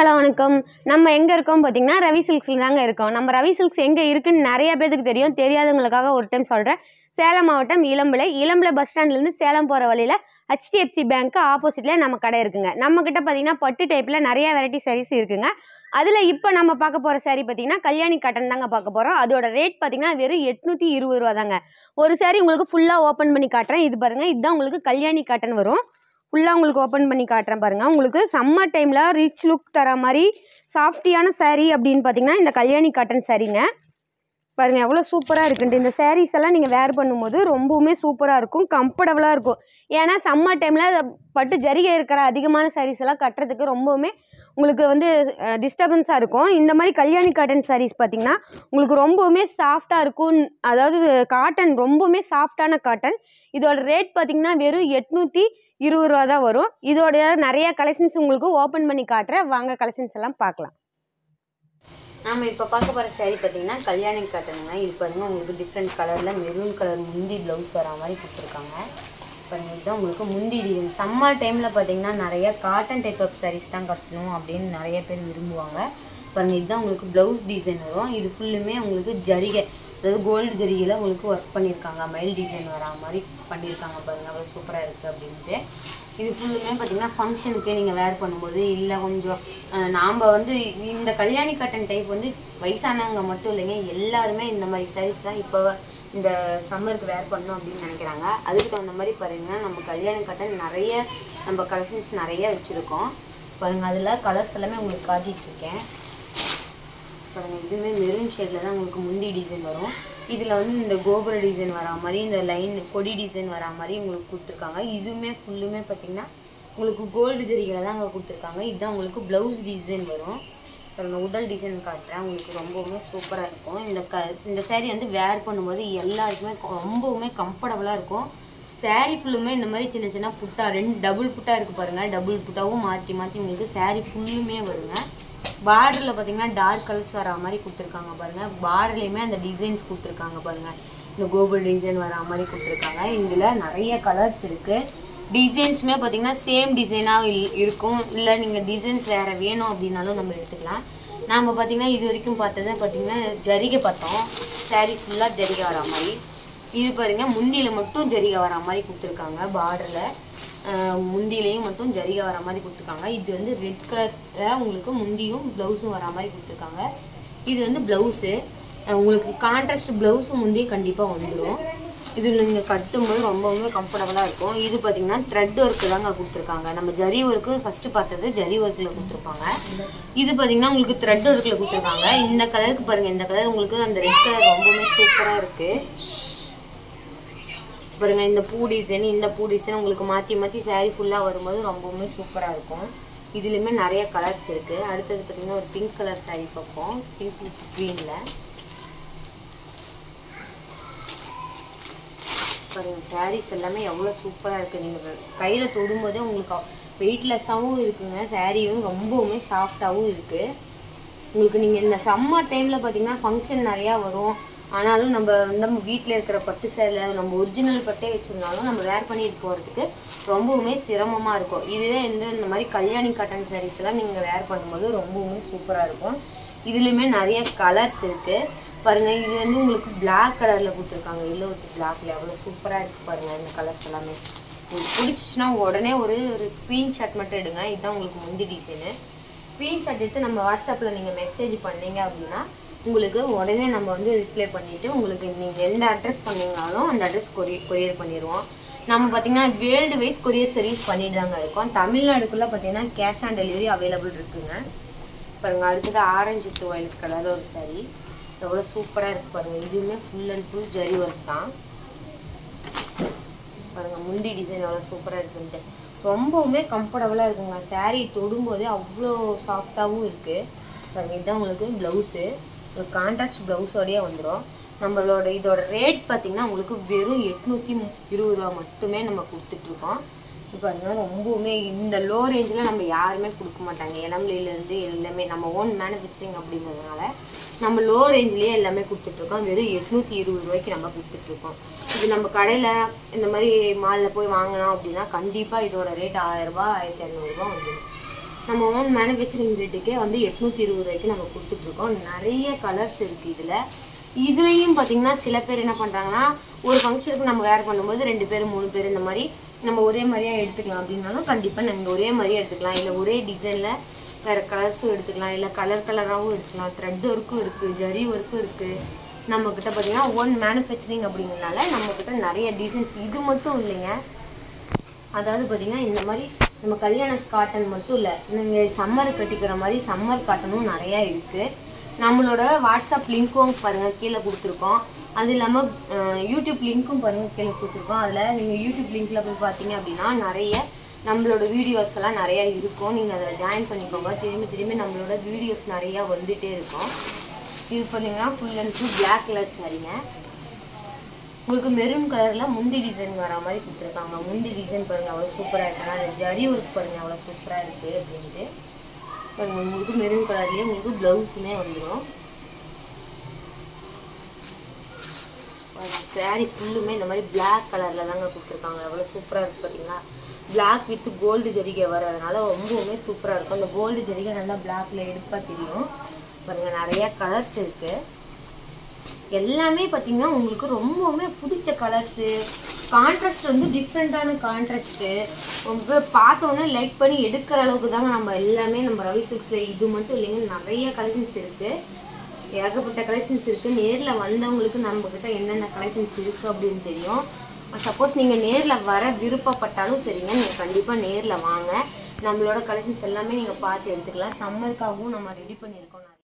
hello வணக்கம் நம்ம எங்கே இருக்கோம் பார்த்தீங்கன்னா ரவி சில்க்ஸில் தாங்க இருக்கோம் நம்ம ரவி சில்க்ஸ் எங்கே இருக்குன்னு நிறைய பேருக்கு தெரியும் தெரியாதவங்களுக்காக ஒரு டைம் சொல்கிறேன் சேலம் மாவட்டம் இளம்பிள்ளை இளம்பிள்ளை பஸ் ஸ்டாண்ட்லேருந்து சேலம் போகிற வழியில் ஹெச்டிஎஃப்சி பேங்க்கு ஆப்போசிட்டில் நம்ம கடை இருக்குங்க நம்மக்கிட்ட பார்த்தீங்கன்னா பட்டு டைப்பில் நிறைய வெரைட்டி sarees இருக்குங்க அதில் இப்போ நம்ம பார்க்க போகிற saree பார்த்தீங்கன்னா கல்யாணி காட்டன் தாங்க பார்க்க போகிறோம் அதோட ரேட் பார்த்தீங்கன்னா வெறும் எட்நூற்றி இருபது ரூபா தாங்க ஒரு saree உங்களுக்கு ஃபுல்லாக ஓப்பன் பண்ணி காட்டுறேன் இது பாருங்கள் இதுதான் உங்களுக்கு கல்யாணி காட்டன் வரும் ஃபுல்லாக உங்களுக்கு ஓப்பன் பண்ணி காட்டுறேன் பாருங்கள் உங்களுக்கு சம்மர் டைமில் ரிச் லுக் தர மாதிரி சாஃப்டியான saree அப்படின்னு பார்த்தீங்கன்னா இந்த கல்யாணி காட்டன் சாரீங்க பாருங்கள் எவ்வளோ சூப்பராக இருக்குன்ட்டு இந்த sarees எல்லாம் நீங்கள் வேர் பண்ணும்போது ரொம்பவுமே சூப்பராக இருக்கும் கம்ஃபர்டபுளாக இருக்கும் ஏன்னா சம்மர் டைமில் பட்டு ஜரிகை இருக்கிற அதிகமான sarees எல்லாம் கட்டுறதுக்கு ரொம்பவுமே உங்களுக்கு வந்து டிஸ்டர்பன்ஸாக இருக்கும் இந்த மாதிரி கல்யாணி காட்டன் sarees பார்த்தீங்கன்னா உங்களுக்கு ரொம்பவுமே சாஃப்டாக இருக்கும் அதாவது காட்டன் ரொம்பவுமே சாஃப்டான காட்டன் இதோட ரேட் பார்த்தீங்கன்னா வெறும் எட்நூற்றி இருபது ரூபா தான் வரும் இதோட நிறைய கலெக்ஷன்ஸ் உங்களுக்கு ஓப்பன் பண்ணி காட்டுறேன் வாங்க கலெக்ஷன்ஸ் எல்லாம் பார்க்கலாம் நாம இப்போ பார்க்க போகிற saree பார்த்தீங்கன்னா கல்யாணி காட்டனுங்க இது பாருங்க உங்களுக்கு டிஃப்ரெண்ட் கலரில் மெரூன் கலர் முந்தி ப்ளவுஸ் வரா மாதிரி கொடுத்துருக்காங்க பாருங்க இதுதான் உங்களுக்கு முந்தி டிசைன் சம்மர் டைமில் பார்த்தீங்கன்னா நிறைய காட்டன் டைப் ஆஃப் sarees தான் கட்டணும் அப்படின்னு நிறைய பேர் விரும்புவாங்க பாருங்க இதுதான் உங்களுக்கு ப்ளவுஸ் டிசைன் வரும் இது ஃபுல்லுமே உங்களுக்கு ஜரிகை அதாவது கோல்டு ஜரிகையில் உங்களுக்கு ஒர்க் பண்ணியிருக்காங்க மயில் டிசைன் வரா மாதிரி பண்ணியிருக்காங்க பாருங்க அவ்வளோ சூப்பராக இருக்குது அப்படின்ட்டு இது ஃபுல்லுமே பார்த்தீங்கன்னா ஃபங்க்ஷனுக்கு நீங்கள் வேர் பண்ணும்போது இல்லை கொஞ்சம் அஹ், நாம வந்து இந்த கல்யாணி காட்டன் டைப் வந்து வயசானவங்க மட்டும் இல்லைங்க எல்லாருமே இந்த மாதிரி சாரீஸ் தான் இப்போ இந்த சம்மருக்கு வேர் பண்ணணும் அப்படின்னு நினைக்கிறாங்க அதுக்கு தகுந்த மாதிரி பாருங்கன்னா நம்ம கல்யாணி காட்டன் நிறைய நம்ம கலெக்ஷன்ஸ் நிறைய வச்சுருக்கோம் பாருங்க அதில் கலர்ஸ் எல்லாமே உங்களுக்கு காட்டிட்டு இருக்கேன் பாருங்க இதுவுமே மெரூன் ஷேட்ல தான் உங்களுக்கு முந்தி டிசைன் வரும் இதில் வந்து இந்த கோபுர டிசைன் வரா மாதிரி இந்த லைன் கொடி டிசைன் வரா மாதிரி உங்களுக்கு கொடுத்துருக்காங்க இதுவுமே ஃபுல்லுமே பார்த்தீங்கன்னா உங்களுக்கு கோல்டு ஜரிகையில் தான் அங்கே கொடுத்துருக்காங்க இதுதான் உங்களுக்கு ப்ளவுஸ் டிசைன் வரும் பாருங்க உடல் டிசைன் காட்டுறேன் உங்களுக்கு ரொம்பவுமே சூப்பராக இருக்கும் இந்த க இந்த saree வந்து வேர் பண்ணும்போது எல்லாருக்குமே ரொம்பவுமே கம்ஃபர்டபுளாக இருக்கும் saree ஃபுல்லுமே இந்த மாதிரி சின்ன சின்ன புட்டா ரெண்டு டபுள் புட்டா இருக்குது பாருங்கள் டபுள் புட்டாவும் மாற்றி மாற்றி உங்களுக்கு saree ஃபுல்லுமே வருங்க பார்டரில் பார்த்தீங்கன்னா டார்க் கலர்ஸ் வரா மாதிரி கொடுத்துருக்காங்க பாருங்கள் பார்டர்லேயுமே அந்த டிசைன்ஸ் கொடுத்துருக்காங்க பாருங்கள் இந்த கோபுர டிசைன் வரா மாதிரி கொடுத்துருக்காங்க இதில் நிறைய கலர்ஸ் இருக்குது டிசைன்ஸுமே பார்த்தீங்கன்னா சேம் டிசைனாக இருக்கும் இல்லை நீங்கள் டிசைன்ஸ் வேறு வேணும் அப்படின்னாலும் நம்ம எடுத்துக்கலாம் நாம் பார்த்தீங்கன்னா இது வரைக்கும் பார்த்தது பார்த்தீங்கன்னா ஜரிகை பார்த்தோம் saree ஃபுல்லாக ஜரிகை வரா மாதிரி இது பாருங்க முந்தியில் மட்டும் ஜரிகை வரா மாதிரி கொடுத்துருக்காங்க பார்டரில் முந்திலையும் மட்டும் ஜரிகை வர மாதிரி கொடுத்துருக்காங்க இது வந்து ரெட் கலரில் உங்களுக்கு முந்தியும் ப்ளவுஸும் வர மாதிரி கொடுத்துருக்காங்க இது வந்து ப்ளவுஸு உங்களுக்கு கான்ட்ராஸ்ட் ப்ளவுஸும் முந்தியும் கண்டிப்பாக வந்துடும் இது நீங்கள் கட்டும்போது ரொம்பவுமே கம்ஃபர்டபுளாக இருக்கும் இது பார்த்தீங்கன்னா த்ரெட் ஒர்க்கு தாங்க கொடுத்துருக்காங்க நம்ம ஜரி ஒர்க்கு ஃபஸ்ட்டு பார்த்தது ஜரி ஒர்க்கில் கொடுத்துருப்பாங்க இது பார்த்தீங்கன்னா உங்களுக்கு த்ரெட் ஒர்க்கில் கொடுத்துருக்காங்க இந்த கலருக்கு பாருங்கள் இந்த கலர் உங்களுக்கு அந்த ரெட் கலர் ரொம்பவுமே சூப்பராக இருக்குது பாருங்க இந்த பூ டிசைன் இந்த பூ டிசைன் உங்களுக்கு மாற்றி மாற்றி saree ஃபுல்லாக வரும்போது ரொம்பவுமே சூப்பராக இருக்கும் இதுலேயுமே நிறைய கலர்ஸ் இருக்குது அடுத்தது பார்த்தீங்கன்னா ஒரு பிங்க் கலர் saree பார்ப்போம் பிங்க் வித் க்ரீனில் பாருங்க sarees எல்லாமே எவ்வளோ சூப்பராக இருக்குது நீங்கள் கையில் தொடும்போதே உங்களுக்கு வெயிட்லெஸ்ஸாகவும் இருக்குங்க சாரியும் ரொம்பவுமே சாஃப்டாகவும் இருக்குது உங்களுக்கு நீங்கள் இந்த சம்மர் டைமில் பார்த்தீங்கன்னா ஃபங்க்ஷன் நிறையா வரும் ஆனாலும் நம்ம வந்து நம்ம வீட்டில் இருக்கிற பட்டு சேலை நம்ம ஒரிஜினல் பட்டே வச்சுருந்தாலும் நம்ம வேர் பண்ணிட்டு போகிறதுக்கு ரொம்பவுமே சிரமமாக இருக்கும் இதுவே இந்த இந்த மாதிரி கல்யாணி காட்டன் sarees எல்லாம் நீங்கள் வேர் பண்ணும்போது ரொம்பவுமே சூப்பராக இருக்கும் இதுலேயுமே நிறைய கலர்ஸ் இருக்குது பாருங்கள் இது வந்து உங்களுக்கு Black கலரில் கொடுத்துருக்காங்க எல்லோ வித் பிளாக்ல எவ்வளோ சூப்பராக இருக்குது பாருங்கள் இந்த கலர்ஸ் எல்லாமே உங்களுக்கு பிடிச்சிச்சுன்னா உடனே ஒரு ஒரு ஸ்க்ரீன்ஷாட் மட்டும் எடுங்க இதுதான் உங்களுக்கு முந்தி டிசைனு ஸ்க்ரீன்ஷாட் எடுத்து நம்ம வாட்ஸ்அப்பில் நீங்கள் மெசேஜ் பண்ணீங்க அப்படின்னா உங்களுக்கு உடனே நம்ம வந்து ரிப்ளை பண்ணிவிட்டு உங்களுக்கு நீங்கள் எந்த அட்ரஸ் பண்ணீங்கனாலும் அந்த அட்ரஸ் கொரியர் கொரியர் பண்ணிடுவோம் நம்ம பார்த்தீங்கன்னா வேர்ல்டு வைஸ் கொரியர் சர்வீஸ் பண்ணிட்டு தாங்க இருக்கோம் தமிழ்நாடுக்குள்ளே பார்த்தீங்கன்னா கேஷ் ஆன் டெலிவரி அவைலபிள் இருக்குங்க பாருங்க அடுத்தது ஆரஞ்சு டு ஒயிட் கலர் ஒரு saree எவ்வளோ சூப்பராக இருக்கு பாருங்க இதுவுமே full and full zari work தான் பாருங்க முந்தி டிசைன் எவ்வளோ சூப்பராக இருக்குன்ட்டு ரொம்பவுமே கம்ஃபர்டபுளாக இருக்குங்க saree தொடும்போதே அவ்வளோ சாஃப்டாகவும் இருக்குது பாருங்க இதுதான் உங்களுக்கு ப்ளவுஸு ஒரு கான்ட்ராஸ்ட் ப்ளவுஸோடயே வந்துடும் நம்மளோட இதோட ரேட் பார்த்தீங்கன்னா உங்களுக்கு வெறும் எட்நூற்றி இருபது ரூபா மட்டுமே நம்ம கொடுத்துட்ருக்கோம் இப்போ பாருங்க ரொம்பவுமே இந்த லோ ரேஞ்சில் நம்ம யாருமே கொடுக்க மாட்டாங்க இளம்பிலேருந்து எல்லாமே நம்ம ஓன் மேனுஃபேக்சரிங் அப்படிங்கிறதுனால நம்ம லோ ரேஞ்சிலேயே எல்லாமே கொடுத்துட்ருக்கோம் வெறும் எட்நூற்றி இருபது ரூபாய்க்கு நம்ம கொடுத்துட்ருக்கோம் இது நம்ம கடையில் இந்த மாதிரி மாலில் போய் வாங்கினோம் அப்படின்னா கண்டிப்பாக இதோட ரேட் ஆயிரரூபா ஆயிரத்தி இரநூறுபா வந்துடும் நம்ம ஓன் மேனுஃபேக்சரிங் ரேட்டுக்கே வந்து எட்நூற்றி இருபது ரூபாய்க்கு நம்ம கொடுத்துட்ருக்கோம் நிறைய கலர்ஸ் இருக்குது இதில் இதுலேயும் பார்த்தீங்கன்னா சில பேர் என்ன பண்ணுறாங்கன்னா ஒரு ஃபங்க்ஷனுக்கு நம்ம வேர் பண்ணும்போது ரெண்டு பேர் மூணு பேர் இந்த மாதிரி நம்ம ஒரே மாதிரியாக எடுத்துக்கலாம் அப்படின்னாலும் கண்டிப்பாக நீங்கள் ஒரே மாதிரியே எடுத்துக்கலாம் இல்லை ஒரே டிசைனில் வேறு கலர்ஸும் எடுத்துக்கலாம் இல்லை கலர் கலராகவும் எடுத்துக்கலாம் த்ரெட் ஒர்க்கும் இருக்குது ஜரி ஒர்க்கும் இருக்குது நம்மக்கிட்ட பார்த்தீங்கன்னா ஓன் மேனுஃபேக்சரிங் அப்படிங்கிறனால நம்மக்கிட்ட நிறைய டிசைன்ஸ் இது மட்டும் இல்லைங்க அதாவது பார்த்தீங்கன்னா இந்த மாதிரி நம்ம கல்யாண காட்டன் மட்டும் இல்லை நீங்கள் சம்மர் கட்டிக்கிற மாதிரி சம்மர் காட்டனும் நிறையா இருக்குது நம்மளோட வாட்ஸ்அப் லிங்க்கும் பாருங்கள் கீழே கொடுத்துருக்கோம் அது இல்லாமல் யூடியூப் லிங்க்கும் பாருங்கள் கீழே கொடுத்துருக்கோம் அதில் நீங்கள் யூடியூப் லிங்க்கில் போய் பார்த்தீங்க அப்படின்னா நிறைய நம்மளோட வீடியோஸ் எல்லாம் நிறையா இருக்கும் நீங்கள் அதில் ஜாயின் பண்ணிக்கோங்க திரும்பி திரும்பி நம்மளோட வீடியோஸ் நிறையா வந்துகிட்டே இருக்கும் இது பார்த்தீங்கன்னா full and full black colour சாரீங்க உங்களுக்கு மெரூன் கலரில் முந்தி டிசைன் வர மாதிரி கொடுத்துருக்காங்க முந்தி டிசைன் பாருங்கள் அவ்வளோ சூப்பராக இருக்குன்னா அந்த ஜரி ஒர்க் பாருங்கள் அவ்வளோ சூப்பராக இருக்குது அப்படின்ட்டு பாருங்க உங்களுக்கு மெரூன் கலர்லேயே உங்களுக்கு ப்ளவுஸுமே வந்துடும் சாரீ ஃபுல்லுமே இந்த மாதிரி பிளாக் கலரில் தாங்க கொடுத்துருக்காங்க எவ்வளோ சூப்பராக இருக்குது பார்த்தீங்களா பிளாக் வித் கோல்டு ஜரிகை வர்றதுனால ரொம்பவுமே சூப்பராக இருக்கும் அந்த கோல்டு ஜரிகை நல்லா பிளாக்ல எடுப்பாக தெரியும் பாருங்க நிறைய கலர்ஸ் இருக்குது எல்லாமே பார்த்தீங்கன்னா உங்களுக்கு ரொம்பவுமே பிடிச்ச கலர்ஸு கான்ட்ராஸ்ட் வந்து டிஃப்ரெண்ட்டான கான்ட்ராஸ்ட்டு உங்களுக்கு பார்த்தோன்னே லைக் பண்ணி எடுக்கிற அளவுக்கு தாங்க நம்ம எல்லாமே நம்ம ரவி சிக்ஸ் இது மட்டும் இல்லைங்க நிறைய கலெக்ஷன்ஸ் இருக்குது ஏகப்பட்ட கலெக்ஷன்ஸ் இருக்குது நேரில் வந்தவங்களுக்கு நம்மக்கிட்ட என்னென்ன கலெக்ஷன்ஸ் இருக்குது அப்படின்னு தெரியும் சப்போஸ் நீங்கள் நேரில் வர விருப்பப்பட்டாலும் சரிங்க நீங்கள் கண்டிப்பாக நேரில் வாங்க நம்மளோட கலெக்ஷன்ஸ் எல்லாமே நீங்கள் பார்த்து எடுத்துக்கலாம் சம்மருக்காகவும் நம்ம ரெடி பண்ணியிருக்கோம்